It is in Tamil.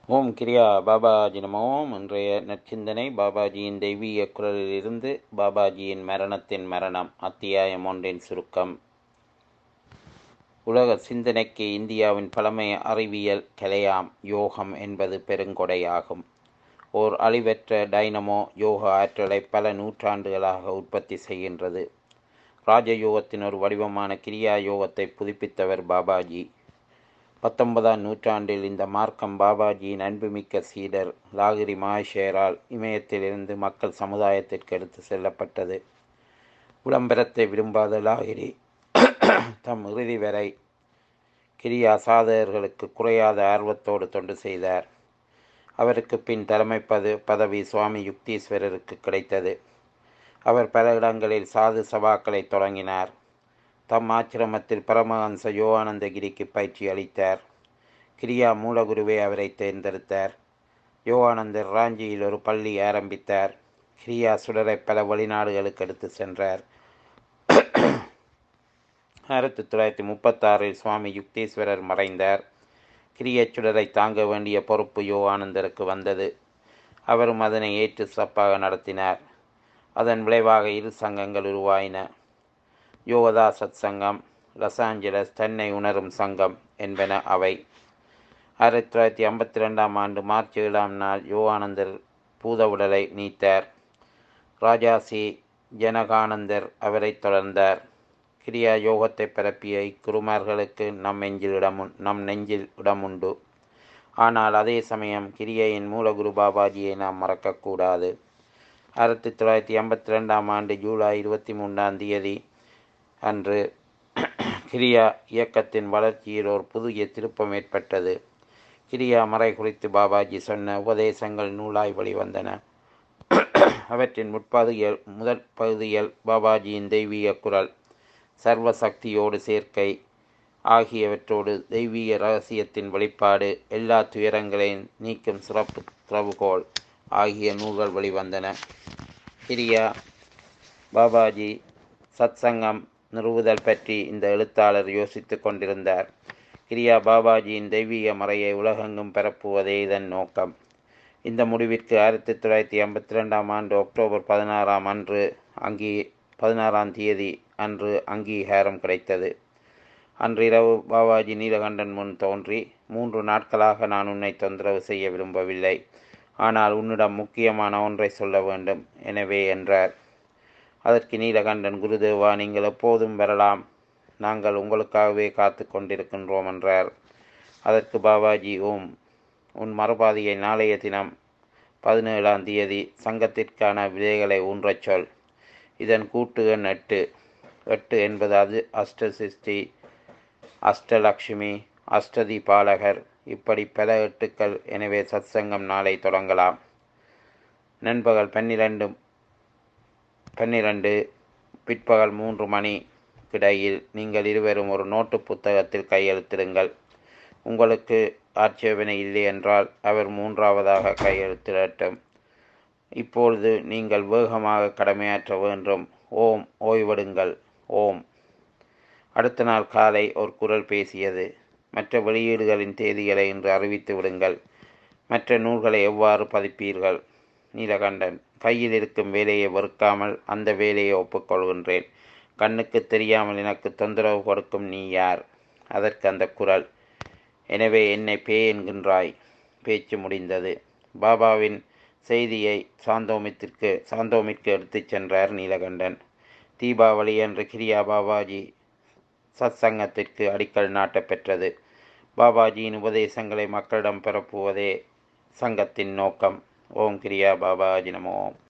ஓம் கிரியா பாபாஜி நமோ இன்றைய நற்சிந்தனை பாபாஜியின் தெய்வீக குரலிலிருந்து பாபாஜியின் மரணத்தின் மரணம் அத்தியாயம் ஒன்றின் சுருக்கம் உலக சிந்தனைக்கு இந்தியாவின் பழமைய அறிவியல் கலையாம் யோகம் என்பது பெருங்கொடையாகும் ஓர் அழிவற்ற டைனமோ யோக ஆற்றலை பல நூற்றாண்டுகளாக உற்பத்தி செய்கின்றது ராஜயோகத்தின் ஒரு வடிவமான கிரியா யோகத்தை புதுப்பித்தவர் பாபாஜி பத்தொன்பதாம் நூற்றாண்டில் இந்த மார்க்கம் பாபாஜியின் அன்புமிக்க சீடர் லாகிரி மாஷேரால் இமயத்திலிருந்து மக்கள் சமுதாயத்திற்கு எடுத்து செல்லப்பட்டது விளம்பரத்தை விரும்பாத லாகிரி தம் இறுதி வரை கிரியா சாதகர்களுக்கு குறையாத ஆர்வத்தோடு தொண்டு செய்தார் அவருக்கு பின் தலைமை பது பதவி சுவாமி யுக்தீஸ்வரருக்கு கிடைத்தது அவர் பல இடங்களில் சாது சபாக்களை தொடங்கினார் தம் ஆச்சிரமத்தில் பரமஹம்ச யோகானந்தகிரிக்கு பயிற்சி அளித்தார் கிரியா மூலகுருவே அவரை தேர்ந்தெடுத்தார் யோகானந்தர் ராஞ்சியில் ஒரு பள்ளி ஆரம்பித்தார் கிரியா சுடரை பல வெளிநாடுகளுக்கு எடுத்து சென்றார் ஆயிரத்தி தொள்ளாயிரத்தி முப்பத்தாறில் சுவாமி யுக்தீஸ்வரர் மறைந்தார் கிரிய சுடரை தாங்க வேண்டிய பொறுப்பு யோகானந்தருக்கு வந்தது அவரும் அதனை ஏற்று சிறப்பாக நடத்தினார் அதன் விளைவாக இரு சங்கங்கள் உருவாயின யோகதா சத் சங்கம் லாஸ் ஏஞ்சலஸ் தன்னை உணரும் சங்கம் என்பன அவை ஆயிரத்தி தொள்ளாயிரத்தி ஐம்பத்தி ரெண்டாம் ஆண்டு மார்ச் ஏழாம் நாள் யோகானந்தர் பூதவுடலை நீத்தார் ராஜாசி ஜனகானந்தர் அவரை தொடர்ந்தார் கிரியா யோகத்தை பரப்பிய இக்குருமார்களுக்கு நம் நெஞ்சில் இடம் நம் நெஞ்சில் இடம் உண்டு ஆனால் அதே சமயம் கிரியையின் மூலகுரு பாபாஜியை நாம் மறக்கக்கூடாது ஆயிரத்தி தொள்ளாயிரத்தி எண்பத்தி ரெண்டாம் ஆண்டு ஜூலை இருபத்தி மூன்றாம் தேதி அன்று கிரியா இயக்கத்தின் வளர்ச்சியில் ஒரு புதிய திருப்பம் ஏற்பட்டது கிரியா மறை குறித்து பாபாஜி சொன்ன உபதேசங்கள் நூலாய் வெளிவந்தன அவற்றின் முற்பகுதியல் முதல் பகுதியில் பாபாஜியின் தெய்வீக குரல் சர்வ சக்தியோடு சேர்க்கை ஆகியவற்றோடு தெய்வீக ரகசியத்தின் வெளிப்பாடு எல்லா துயரங்களையும் நீக்கும் சிறப்பு திறவுகோள் ஆகிய நூல்கள் வெளிவந்தன கிரியா பாபாஜி சத்சங்கம் நிறுவுதல் பற்றி இந்த எழுத்தாளர் யோசித்து கொண்டிருந்தார் கிரியா பாபாஜியின் தெய்வீக மறையை உலகெங்கும் பரப்புவதே இதன் நோக்கம் இந்த முடிவிற்கு ஆயிரத்தி தொள்ளாயிரத்தி எண்பத்தி ரெண்டாம் ஆண்டு அக்டோபர் பதினாறாம் அன்று அங்கீ பதினாறாம் தேதி அன்று அங்கீகாரம் கிடைத்தது அன்றிரவு பாபாஜி நீலகண்டன் முன் தோன்றி மூன்று நாட்களாக நான் உன்னை தொந்தரவு செய்ய விரும்பவில்லை ஆனால் உன்னிடம் முக்கியமான ஒன்றை சொல்ல வேண்டும் எனவே என்றார் அதற்கு நீலகண்டன் குருதேவா நீங்கள் எப்போதும் வரலாம் நாங்கள் உங்களுக்காகவே காத்து கொண்டிருக்கின்றோம் என்றார் அதற்கு பாபாஜி ஓம் உன் மறுபாதியை நாளைய தினம் பதினேழாம் தேதி சங்கத்திற்கான விதைகளை ஊன்றச் சொல் இதன் கூட்டு எண் எட்டு எட்டு என்பது அது அஷ்டசிஷ்டி அஷ்டலக்ஷ்மி அஷ்டதி பாலகர் இப்படி பல எட்டுக்கள் எனவே சத்சங்கம் நாளை தொடங்கலாம் நண்பகல் பன்னிரண்டு பன்னிரண்டு பிற்பகல் மூன்று மணி கிடையில் நீங்கள் இருவரும் ஒரு நோட்டு புத்தகத்தில் கையெழுத்திடுங்கள் உங்களுக்கு ஆட்சேபனை இல்லை என்றால் அவர் மூன்றாவதாக கையெழுத்திடட்டும் இப்பொழுது நீங்கள் வேகமாக கடமையாற்ற வேண்டும் ஓம் ஓய்வெடுங்கள் ஓம் அடுத்த நாள் காலை ஒரு குரல் பேசியது மற்ற வெளியீடுகளின் தேதிகளை இன்று அறிவித்து விடுங்கள் மற்ற நூல்களை எவ்வாறு பதிப்பீர்கள் நீலகண்டன் கையில் இருக்கும் வேலையை வெறுக்காமல் அந்த வேலையை ஒப்புக்கொள்கின்றேன் கண்ணுக்கு தெரியாமல் எனக்கு தொந்தரவு கொடுக்கும் நீ யார் அதற்கு அந்த குரல் எனவே என்னை பே என்கின்றாய் பேச்சு முடிந்தது பாபாவின் செய்தியை சாந்தோமித்திற்கு சாந்தோமிற்கு எடுத்துச் சென்றார் நீலகண்டன் தீபாவளி அன்று கிரியா பாபாஜி சத் சங்கத்திற்கு அடிக்கல் நாட்டப்பெற்றது பாபாஜியின் உபதேசங்களை மக்களிடம் பரப்புவதே சங்கத்தின் நோக்கம் ஓம் கிரியா பாபாஜி நமோ